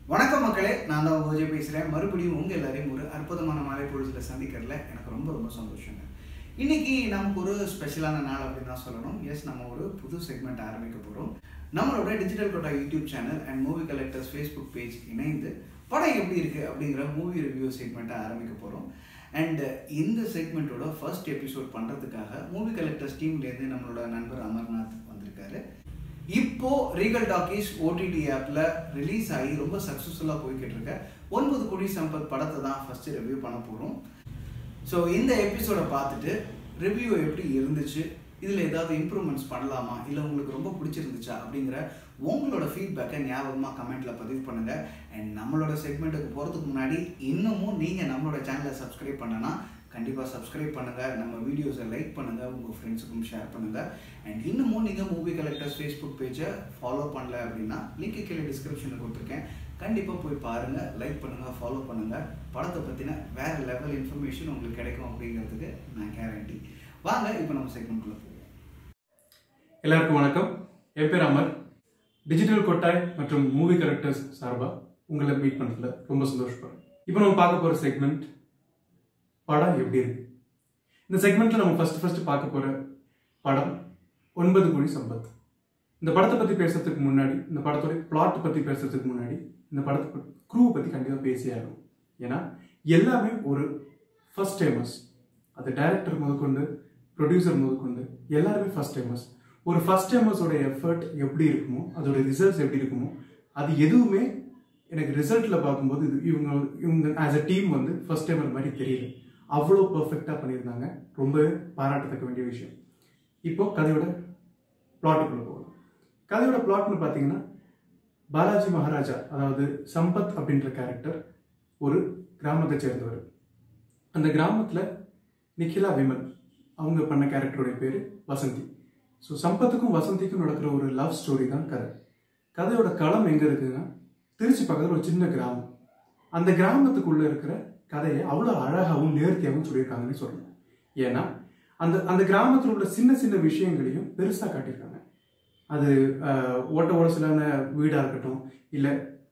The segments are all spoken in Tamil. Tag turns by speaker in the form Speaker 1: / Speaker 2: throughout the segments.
Speaker 1: வணக்கம் மக்களே நான் தான் ஓஜே பேசுகிறேன் மறுபடியும் உங்கள் எல்லாரையும் ஒரு அற்புதமான மாலை பொழுதுல சந்திக்கிறதுல எனக்கு ரொம்ப ரொம்ப சந்தோஷங்க இன்னைக்கு நமக்கு ஒரு ஸ்பெஷலான நாள் அப்படின்னு தான் சொல்லணும் எஸ் நம்ம ஒரு புது செக்மெண்ட் ஆரம்பிக்க போகிறோம் நம்மளோட Digital Kottai YouTube channel and Movie Collectors Facebook page இணைந்து படம் எப்படி இருக்குது அப்படிங்கிற மூவி ரிவ்யூ செக்மெண்ட்டை ஆரம்பிக்க போகிறோம் அண்ட் இந்த செக்மெண்ட்டோட ஃபர்ஸ்ட் எபிசோட் பண்ணுறதுக்காக மூவி கலெக்டர்ஸ் டீம்லேருந்து நம்மளோட நண்பர் அமர்நாத் வந்திருக்காரு இப்போ ரீகல் டாக்கீஸ் ஓடிடி ஆப்பில் ரிலீஸ் ஆகி ரொம்ப சக்ஸஸ்ஃபுல்லாக போய்கிட்டு இருக்க ஒன்பது கோடி சம்பத் படத்தை தான் ஃபஸ்ட்டு ரிவ்யூ பண்ண போகிறோம் ஸோ இந்த எபிசோடை பார்த்துட்டு ரிவ்யூ எப்படி இருந்துச்சு இதில் ஏதாவது இம்ப்ரூவ்மெண்ட்ஸ் பண்ணலாமா இல்லை உங்களுக்கு ரொம்ப பிடிச்சிருந்துச்சா அப்படிங்கிற உங்களோட ஃபீட்பேக்கை ஞாபகமாக கமெண்ட்டில் பதிவு பண்ணுங்கள் அண்ட் நம்மளோட செக்மெண்ட்டுக்கு போகிறதுக்கு முன்னாடி இன்னமும் நீங்கள் நம்மளோட சேனலை சப்ஸ்கிரைப் பண்ணனா கண்டிப்பாக சப்ஸ்கிரைப் பண்ணுங்கள் நம்ம வீடியோஸை லைக் பண்ணுங்கள் உங்கள் ஃப்ரெண்ட்ஸுக்கும் ஷேர் பண்ணுங்கள் அண்ட் இன்னமும் நீங்கள் மூவி கலெக்டர்ஸ் ஃபேஸ்புக் பேஜை ஃபாலோ பண்ணல அப்படின்னா லிங்க் கீழே டிஸ்கிரிப்ஷனில் கொடுத்துருக்கேன் கண்டிப்பாக போய் பாருங்கள் லைக் பண்ணுங்கள் ஃபாலோ பண்ணுங்கள் படத்தை பற்றின வேறு லெவல் இன்ஃபர்மேஷன் உங்களுக்கு கிடைக்கும் அப்படிங்கிறதுக்கு நான் கேரண்டி வாங்க இப்போ நம்ம செக்மெண்ட்குள்ளே போவோம்
Speaker 2: எல்லாருக்கும் வணக்கம் என் பேர் அமர் டிஜிட்டல் கொட்டாய் மற்றும் மூவி கரெக்டர்ஸ் சார்பா உங்களை மீட் பண்ணதுல ரொம்ப சந்தோஷப்படுறேன் இப்போ நம்ம பார்க்க போற செக்மெண்ட் படம் எப்படி இருக்கு இந்த செக்மெண்ட்ல நம்ம ஃபர்ஸ்ட் ஃபர்ஸ்ட் பார்க்க போற படம் ஒன்பது கோடி சம்பத் இந்த படத்தை பத்தி பேசுறதுக்கு முன்னாடி இந்த படத்தோட பிளாட் பத்தி பேசுறதுக்கு முன்னாடி இந்த படத்தை க்ரூ பத்தி கண்டிப்பா பேசியே ஆகணும் ஏன்னா எல்லாமே ஒரு ஃபர்ஸ்ட் டைமர்ஸ் அது டைரக்டர் முதற்கொண்டு ப்ரொடியூசர் முதற்கொண்டு எல்லாருமே ஃபர்ஸ்ட் டைமர்ஸ் ஒரு ஃபர்ஸ்ட் டைமர்ஸோட எஃபர்ட் எப்படி இருக்குமோ அதோட ரிசல்ட்ஸ் எப்படி இருக்குமோ அது எதுவுமே எனக்கு ரிசல்ட்ல பார்க்கும்போது இது இவங்க இவங்க ஆஸ் அ டீம் வந்து ஃபர்ஸ்ட் டைமர் மாதிரி தெரியல அவ்வளோ பர்ஃபெக்டாக பண்ணியிருந்தாங்க ரொம்பவே பாராட்டத்தக்க வேண்டிய விஷயம் இப்போ கதையோட பிளாட்டுக்குள்ள போகணும் கதையோட பிளாட்னு பார்த்தீங்கன்னா பாலாஜி மகாராஜா அதாவது சம்பத் அப்படின்ற கேரக்டர் ஒரு கிராமத்தை சேர்ந்தவர் அந்த கிராமத்தில் நிக்கிலா விமல் அவங்க பண்ண கேரக்டருடைய பேர் வசந்தி ஸோ சம்பத்துக்கும் வசந்திக்கும் நடக்கிற ஒரு லவ் ஸ்டோரி தான் கதை கதையோட களம் எங்கே இருக்குன்னா திருச்சி பக்கத்தில் ஒரு சின்ன கிராமம் அந்த கிராமத்துக்குள்ளே இருக்கிற கதையை அவ்வளோ அழகாகவும் நேர்த்தியாகவும் சொல்லியிருக்காங்கன்னு சொல்லணும் ஏன்னா அந்த அந்த கிராமத்தில் உள்ள சின்ன சின்ன விஷயங்களையும் பெருசாக காட்டியிருக்காங்க அது ஆஹ், ஓட்ட ஓடசலான வீடாக இருக்கட்டும் இல்லை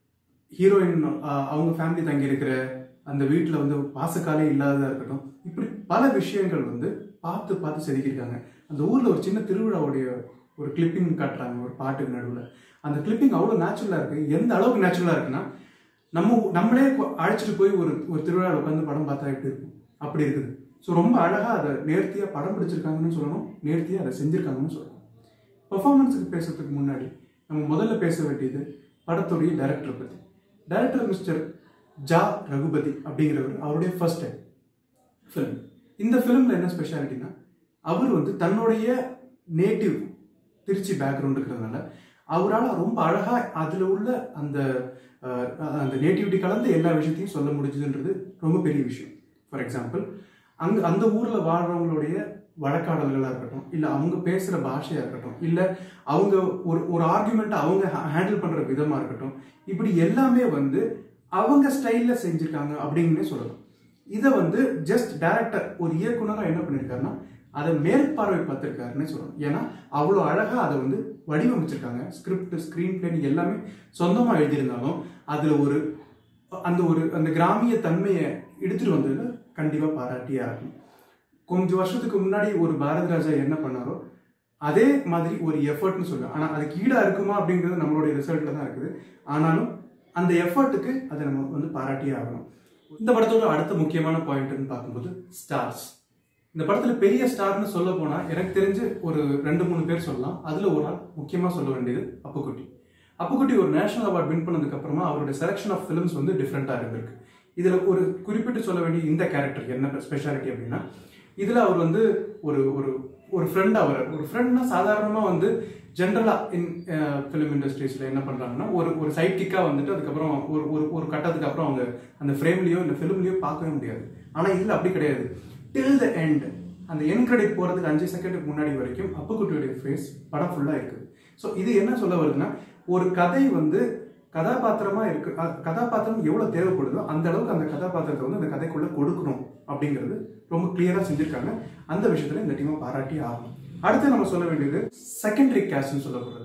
Speaker 2: ஹீரோயின் ஆஹ், அவங்க ஃபேமிலி தங்கி இருக்கிற அந்த வீட்டில் வந்து வாசக்காலே இல்லாததா இருக்கட்டும் இப்படி பல விஷயங்கள் வந்து பார்த்து பார்த்து செதுக்கியிருக்காங்க அந்த ஊரில் ஒரு சின்ன திருவிழாவுடைய ஒரு கிளிப்பிங் காட்டுறாங்க ஒரு பாட்டுக்கு நடுவில் அந்த கிளிப்பிங் அவ்வளோ நேச்சுரலாக இருக்குது எந்த அளவுக்கு நேச்சுரலாக இருக்குன்னா நம்ம நம்மளே கொ- அழைச்சிட்டு போய் ஒரு ஒரு திருவிழாவில் உட்காந்து படம் பார்த்தா எப்படி இருக்கும் அப்படி இருக்குது ஸோ ரொம்ப அழகாக அதை நேர்த்தியாக படம் பிடிச்சிருக்காங்கன்னு சொல்லணும் நேர்த்தியாக அதை செஞ்சுருக்காங்கன்னு சொல்லணும் பெர்ஃபார்மன்ஸுக்கு பேசுறதுக்கு முன்னாடி நம்ம முதல்ல பேச வேண்டியது படத்துடைய டைரக்டரை பற்றி டைரக்டர் மிஸ்டர் ஜா ரகுபதி அப்படிங்கிறவர் அவருடைய ஃபர்ஸ்ட் டைம் ஃபிலிம் இந்த ஃபிலிமில் என்ன ஸ்பெஷாலிட்டினா அவர் வந்து தன்னுடைய நேட்டிவ் திருச்சி பேக்ரவுண்ட் இருக்கிறதுனால அவரால் ரொம்ப அழகாக அதில் உள்ள அந்த அஹ், அந்த நேட்டிவிட்டி கலந்து எல்லா விஷயத்தையும் சொல்ல முடிஞ்சதுன்றது ரொம்ப பெரிய விஷயம் ஃபார் எக்ஸாம்பிள் அங்கே அந்த ஊரில் வாழ்கிறவங்களுடைய வழக்காடல்களாக இருக்கட்டும் இல்லை அவங்க பேசுகிற பாஷையாக இருக்கட்டும் இல்லை அவங்க ஒரு ஒரு ஆர்குமெண்ட்டை அவங்க ஹேண்டில் பண்ணுற விதமாக இருக்கட்டும் இப்படி எல்லாமே வந்து அவங்க ஸ்டைலில் செஞ்சுருக்காங்க அப்படின்னே சொல்லலாம் இதை வந்து ஜஸ்ட் டைரக்டர் ஒரு இயக்குனராக என்ன பண்ணியிருக்காருன்னா அதை மேற்பார்வை பார்த்துருக்காருன்னு சொல்லணும் ஏன்னா அவ்வளோ அழகாக அதை வந்து வடிவமைச்சிருக்காங்க ஸ்கிரிப்ட் ஸ்க்ரீன் பிளே எல்லாமே சொந்தமாக எழுதியிருந்தாலும் அதில் ஒரு அந்த ஒரு அந்த கிராமிய தன்மையை எடுத்துட்டு வந்ததுல கண்டிப்பாக பாராட்டியே ஆகணும் கொஞ்சம் வருஷத்துக்கு முன்னாடி ஒரு பாரதி ராஜா என்ன பண்ணாரோ அதே மாதிரி ஒரு எஃபர்ட்னு சொல்லுவேன் ஆனால் அதுக்கு ஈடாக இருக்குமா அப்படிங்கிறது நம்மளுடைய ரிசல்ட்டில் தான் இருக்குது ஆனாலும் அந்த எஃபர்ட்டுக்கு அதை நம்ம வந்து பாராட்டியே ஆகணும் இந்த படத்தோட அடுத்த முக்கியமான பாயிண்ட்னு பார்க்கும்போது ஸ்டார்ஸ் இந்த படத்துல பெரிய ஸ்டார்னு சொல்ல போனா எனக்கு தெரிஞ்சு ஒரு ரெண்டு மூணு பேர் சொல்லலாம் அதுல ஒரு ஆள் முக்கியமா சொல்ல வேண்டியது அப்புக்குட்டி அப்புக்குட்டி ஒரு நேஷனல் அவார்ட் வின் பண்ணதுக்கு அப்புறமா அவருடைய செலெக்ஷன் ஆஃப் ஃபிலிம்ஸ் வந்து டிஃப்ரெண்டா இருந்திருக்கு இதுல ஒரு குறிப்பிட்டு சொல்ல வேண்டிய இந்த கேரக்டர் என்ன ஸ்பெஷாலிட்டி அப்படின்னா இதுல அவர் வந்து ஒரு ஒரு ஒரு ஃப்ரெண்ட் அவர் ஒரு ஃப்ரெண்ட்னா சாதாரணமா வந்து ஜென்ரலா இன் ஃபிலிம் இண்டஸ்ட்ரீஸ்ல என்ன பண்றாங்கன்னா ஒரு ஒரு சைட் கிக்கா வந்துட்டு அதுக்கப்புறம் ஒரு ஒரு ஒரு கட்டத்துக்கு அப்புறம் அவங்க அந்த ஃப்ரேம்லயோ இல்லை ஃபிலிம்லயோ பார்க்கவே முடியாது ஆனா இதுல அப்படி கிடையாது டில் த எண்ட் அந்த என் கிரெடிட் போறதுக்கு அஞ்சு செகண்டுக்கு முன்னாடி வரைக்கும் அப்புக்குட்டியுடைய ஃபேஸ் படம் ஃபுல்லா இருக்குது ஸோ இது என்ன சொல்ல வருதுன்னா ஒரு கதை வந்து கதாபாத்திரமா இருக்கு அ- கதாபாத்திரம் எவ்வளவு தேவைப்படுதோ அந்த அளவுக்கு அந்த கதாபாத்திரத்தை வந்து அந்த கதைக்குள்ள கொடுக்கணும் அப்படிங்கிறது ரொம்ப கிளியரா செஞ்சிருக்காங்க அந்த விஷயத்துல இந்த டீமை பாராட்டி ஆகணும் அடுத்து நம்ம சொல்ல வேண்டியது செகண்டரி கேஸ்ட்னு சொல்லப்படுறது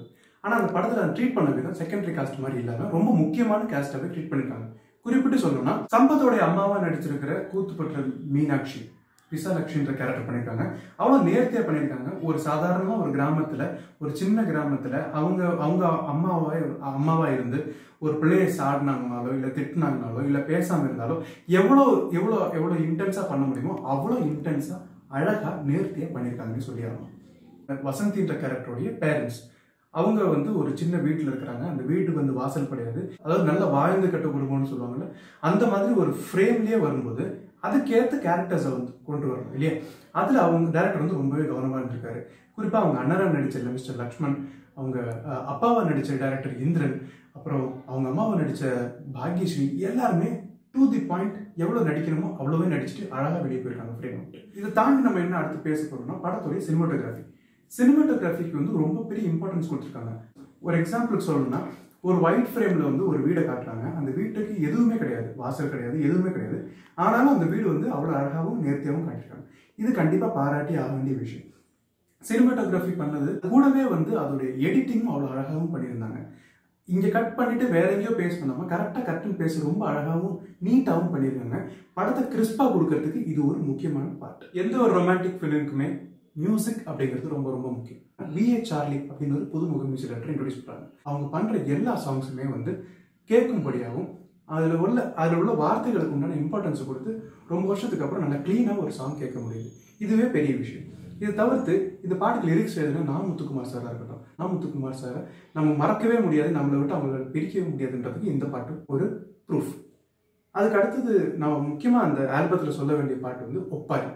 Speaker 2: ஆனால் அந்த படத்தில் ட்ரீட் பண்ண விதம் செகண்டரி காஸ்ட் மாதிரி இல்லாமல் ரொம்ப முக்கியமான கேஸ்டாகவே ட்ரீட் பண்ணியிருக்காங்க குறிப்பிட்டு சொல்லணும்னா சம்பத்தோடைய அம்மாவா நடிச்சிருக்கிற கூத்துப்பற்ற மீனாட்சி விசாலட்சுமின்ற கேரக்டர் பண்ணியிருக்காங்க அவ்வளோ நேர்த்தியாக பண்ணியிருக்காங்க ஒரு சாதாரணமாக ஒரு கிராமத்தில் ஒரு சின்ன கிராமத்தில் அவங்க அவங்க அம்மாவா அம்மாவா இருந்து ஒரு பிள்ளையை சாடினாங்கனாலோ இல்லை திட்டினாங்கனாலோ இல்லை பேசாமல் இருந்தாலோ எவ்வளோ எவ்வளோ எவ்வளோ இன்டென்ஸாக பண்ண முடியுமோ அவ்வளோ இன்டென்ஸாக அழகாக நேர்த்தியாக பண்ணியிருக்காங்கன்னு சொல்லி ஆகணும் வசந்தின்ற கேரக்டருடைய பேரண்ட்ஸ் அவங்க வந்து ஒரு சின்ன வீட்டில் இருக்கிறாங்க அந்த வீட்டுக்கு வந்து வாசல் கிடையாது அதாவது நல்ல வாழ்ந்து கட்ட குடும்பம்னு சொல்லுவாங்கல்ல அந்த மாதிரி ஒரு ஃப்ரேம்லேயே வரும்போது அதுக்கேற்ற கேரக்டர்ஸை வந்து கொண்டு வரணும் இல்லையா அதில் அவங்க டேரக்டர் வந்து ரொம்பவே கவனமாக இருந்திருக்காரு குறிப்பாக அவங்க அண்ணரா நடிச்ச மிஸ்டர் லக்ஷ்மண் அவங்க அஹ், அப்பாவா நடித்த டேரக்டர் இந்திரன் அப்புறம் அவங்க அம்மாவை நடித்த பாக்யஸ்ரீ எல்லாருமே டு தி பாயிண்ட் எவ்வளோ நடிக்கணுமோ அவ்வளோவே நடிச்சுட்டு அழகாக வெளியே போயிருக்காங்க ஃப்ரேம் விட்டு இதை தாண்டி நம்ம என்ன அடுத்து பேச போறோம்னா படத்துடைய சினிமாட்டோகிராஃபி சினிமாட்டோகிராஃபிக்கு வந்து ரொம்ப பெரிய இம்பார்ட்டன்ஸ் கொடுத்துருக்காங்க ஒரு எக்ஸாம்பிளுக்கு சொல்லணும்னா ஒரு ஒயிட் ஃப்ரேம்ல வந்து ஒரு வீடை காட்டுறாங்க அந்த வீட்டுக்கு எதுவுமே கிடையாது வாசல் கிடையாது எதுவுமே கிடையாது ஆனாலும் அந்த வீடு வந்து அவ்வளோ அழகாகவும் நேர்த்தியாகவும் காட்டியிருக்காங்க இது கண்டிப்பாக பாராட்டி ஆக வேண்டிய விஷயம் சினிமாட்டோகிராஃபி பண்ணது கூடவே வந்து அதோடைய எடிட்டிங்கும் அவ்வளோ அழகாகவும் பண்ணியிருந்தாங்க இங்கே கட் பண்ணிட்டு வேற எங்கேயோ பேஸ் பண்ணாமல் கரெக்டாக கட்டன் பேச ரொம்ப அழகாகவும் நீட்டாகவும் பண்ணியிருக்காங்க படத்தை கிறிஸ்பாக கொடுக்கறதுக்கு இது ஒரு முக்கியமான பார்ட் எந்த ஒரு ரொமான்டிக் ஃபிலிமுக்குமே மியூசிக் அப்படிங்கிறது ரொம்ப ரொம்ப முக்கியம் விஏ சார்லி அப்படின்னு ஒரு புதுமுக மியூசிக் டேரக்டர் இன்ட்ரோடியூஸ் பண்ணுறாங்க அவங்க பண்ணுற எல்லா சாங்ஸுமே வந்து கேட்கும்படியாகவும் அதில் உள்ள அதில் உள்ள வார்த்தைகளுக்கு உண்டான இம்பார்ட்டன்ஸ் கொடுத்து ரொம்ப வருஷத்துக்கு அப்புறம் நல்லா க்ளீனாக ஒரு சாங் கேட்க முடியுது இதுவே பெரிய விஷயம் இதை தவிர்த்து இந்த பாட்டுக்கு லிரிக்ஸ் எழுதுனா நான் முத்துக்குமார் சாராக இருக்கட்டும் நான் முத்துக்குமார் சாரை நம்ம மறக்கவே முடியாது நம்மளை விட்டு அவங்கள பிரிக்கவே முடியாதுன்றதுக்கு இந்த பாட்டு ஒரு ப்ரூஃப் அதுக்கு அடுத்தது நம்ம முக்கியமாக அந்த ஆல்பத்தில் சொல்ல வேண்டிய பாட்டு வந்து ஒப்பாரி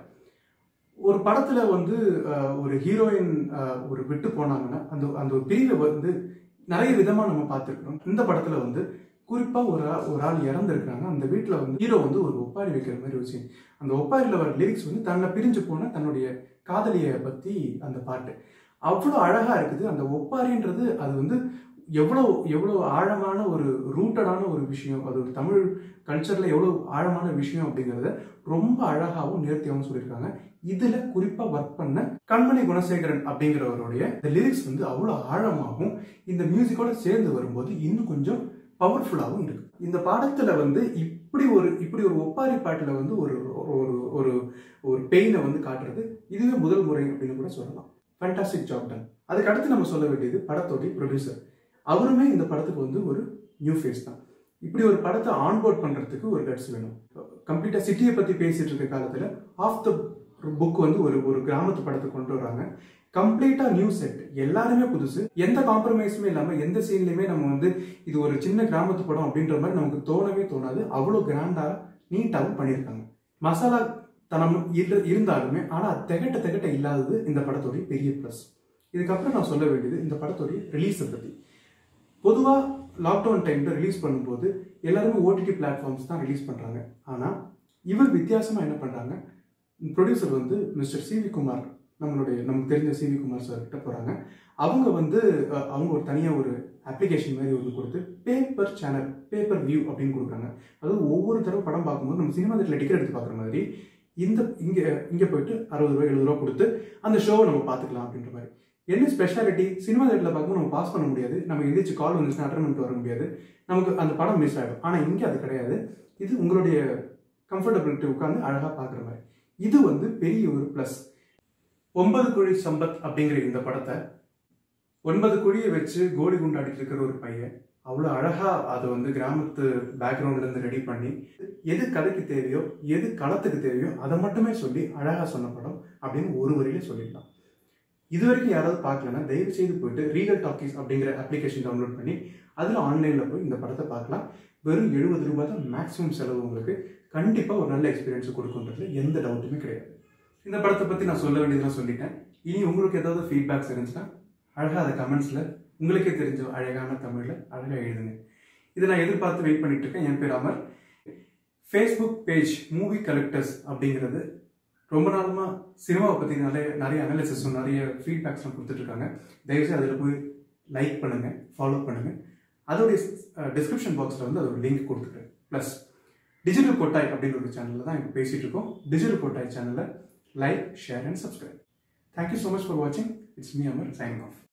Speaker 2: ஒரு படத்தில் வந்து அஹ், ஒரு ஹீரோயின் அஹ், ஒரு விட்டு போனாங்கன்னா அந்த அந்த ஒரு பிரிவை வந்து நிறைய விதமாக நம்ம பார்த்துருக்கோம் இந்த படத்தில் வந்து குறிப்பாக ஒரு ஆள் ஒரு ஆள் இறந்துருக்காங்க அந்த வீட்டில் வந்து ஹீரோ வந்து ஒரு ஒப்பாரி வைக்கிற மாதிரி ஒரு scene. அந்த ஒப்பாரியில் வர லிரிக்ஸ் வந்து தன்னை பிரிஞ்சு போன தன்னுடைய காதலியை பற்றி அந்த பாட்டு அவ்வளோ அழகாக இருக்குது அந்த ஒப்பாரின்றது அது வந்து எவ்வளோ எவ்வளோ ஆழமான ஒரு ரூட்டடான ஒரு விஷயம் அது ஒரு தமிழ் கல்ச்சரில் எவ்வளோ ஆழமான விஷயம் அப்படிங்கிறத ரொம்ப அழகாகவும் நேர்த்தியாகவும் சொல்லியிருக்காங்க இதுல குறிப்பா ஒர்க் பண்ண கண்மணி குணசேகரன் அப்படிங்கிறவருடைய இந்த லிரிக்ஸ் வந்து அவ்வளோ ஆழமாகவும் இந்த மியூசிக்கோட சேர்ந்து வரும்போது இன்னும் கொஞ்சம் பவர்ஃபுல்லாகவும் இருக்கு இந்த பாடத்துல வந்து இப்படி ஒரு இப்படி ஒரு ஒப்பாரி பாட்டுல வந்து ஒரு ஒரு ஒரு ஒரு பெயினை வந்து காட்டுறது இதுவே முதல் முறை அப்படின்னு கூட சொல்லலாம் ஃபேண்டாஸ்டிக் ஜாப் டன் அதுக்கு அடுத்து நம்ம சொல்ல வேண்டியது படத்தோடைய ப்ரொடியூசர் அவருமே இந்த படத்துக்கு வந்து ஒரு நியூ ஃபேஸ் தான் இப்படி ஒரு படத்தை ஆன்போர்ட் பண்றதுக்கு ஒரு கட்ஸ் வேணும் கம்ப்ளீட்டா சிட்டியை பத்தி பேசிட்டு இருக்க காலத்துல ஆஃப் த புக் வந்து ஒரு ஒரு கிராமத்து படத்தை கொண்டு வர்றாங்க கம்ப்ளீட்டா நியூ செட் எல்லாருமே புதுசு எந்த காம்ப்ரமைஸுமே இல்லாம எந்த சீன்லயுமே நம்ம வந்து இது ஒரு சின்ன கிராமத்து படம் அப்படின்ற மாதிரி நமக்கு தோணவே தோணாது அவ்வளோ கிராண்டா நீட்டாகவும் பண்ணியிருக்காங்க மசாலா தனம் இரு- இருந்தாலுமே ஆனா அது திகட்ட திகட்ட இல்லாதது இந்த படத்தோடைய பெரிய ப்ளஸ் இதுக்கப்புறம் நான் சொல்ல வேண்டியது இந்த படத்தோடைய ரிலீஸை பத்தி பொதுவா லாக்டவுன் டைம்ல ரிலீஸ் பண்ணும்போது எல்லாருமே ஓடிடி பிளாட்ஃபார்ம்ஸ் தான் ரிலீஸ் பண்றாங்க ஆனா இவர் வித்தியாசமா என்ன பண்றாங்க ப்ரொடியூசர் வந்து மிஸ்டர் சிவி குமார் நம்மளுடைய நமக்கு தெரிஞ்ச சிவி குமார் சார் கிட்ட போறாங்க அவங்க வந்து அஹ், அவங்க ஒரு தனியாக ஒரு அப்ளிகேஷன் மாதிரி ஒன்று கொடுத்து பேப்பர் சேனல் பேப்பர் வியூ அப்படின்னு கொடுக்குறாங்க அதாவது ஒவ்வொரு தடவை படம் பார்க்கும்போது நம்ம சினிமா தேட்டரில் டிக்கெட் எடுத்து பார்க்குற மாதிரி இந்த இங்கே இங்கே போயிட்டு அறுபது ரூபா எழுபது ரூபா கொடுத்து அந்த ஷோவை நம்ம பார்த்துக்கலாம் அப்படின்ற மாதிரி என்ன ஸ்பெஷாலிட்டி சினிமா தேட்டரில் பார்க்கும்போது நம்ம பாஸ் பண்ண முடியாது நம்ம எதிர்த்து கால் வந்துச்சுன்னா அட்டன் பண்ணிட்டு வர முடியாது நமக்கு அந்த படம் மிஸ் ஆகிடும் ஆனால் இங்கே அது கிடையாது இது உங்களுடைய கம்ஃபர்டபிலிட்டி உட்காந்து அழகாக பார்க்குற மாதிரி இது வந்து பெரிய ஒரு ப்ளஸ் ஒன்பது குழி சம்பத் அப்படிங்கிற இந்த படத்தை ஒன்பது குழியை வச்சு கோலி குண்டாடிட்டு இருக்கிற ஒரு பையன் அவ்வளோ அழகா அதை வந்து கிராமத்து பேக்ரவுண்ட்ல இருந்து ரெடி பண்ணி எது கதைக்கு தேவையோ எது களத்துக்கு தேவையோ அதை மட்டுமே சொல்லி அழகா சொன்ன படம் அப்படின்னு ஒரு வரியில சொல்லிடலாம் இது வரைக்கும் யாராவது பார்க்கலன்னா தயவு செய்து போயிட்டு ரீகல் டாக்கீஸ் அப்படிங்கிற அப்ளிகேஷன் டவுன்லோட் பண்ணி அதில் ஆன்லைனில் போய் இந்த படத்தை பார்க்கலாம் வெறும் எழுபது ரூபாய் தான் மேக்ஸிமம் செலவு உங்களுக்கு கண்டிப்பாக ஒரு நல்ல எக்ஸ்பீரியன்ஸ் கொடுக்குன்றதுல எந்த டவுட்டுமே கிடையாது இந்த படத்தை பற்றி நான் சொல்ல வேண்டியதெல்லாம் சொல்லிட்டேன் இனி உங்களுக்கு ஏதாவது ஃபீட்பேக்ஸ் இருந்துச்சுன்னா அழகாக அதை கமெண்ட்ஸில் உங்களுக்கே தெரிஞ்ச அழகான தமிழில் அழகாக எழுதுங்க இதை நான் எதிர்பார்த்து வெயிட் பண்ணிட்டு இருக்கேன் என் பேர் Amar Facebook page Movie Collectors அப்படிங்கிறது ரொம்ப நாளமா சினிமாவை பற்றி நிறைய நிறைய அனாலிசிஸும் நிறைய ஃபீட்பேக்ஸ்லாம் கொடுத்துட்டு இருக்காங்க தயவுசெய்து அதில் போய் லைக் பண்ணுங்க ஃபாலோ பண்ணுங்க அதோடைய டிஸ்கிரிப்ஷன் பாக்ஸில் வந்து அதோட லிங்க் கொடுத்துருக்கேன் ப்ளஸ் டிஜிட்டல் கொட்டாய் அப்படின்ற ஒரு சேனலில் தான் இப்போ பேசிகிட்டு இருக்கோம் டிஜிட்டல் கொட்டாய் சேனலை like share and subscribe thank you so much for வாட்சிங் it's me Amar sign of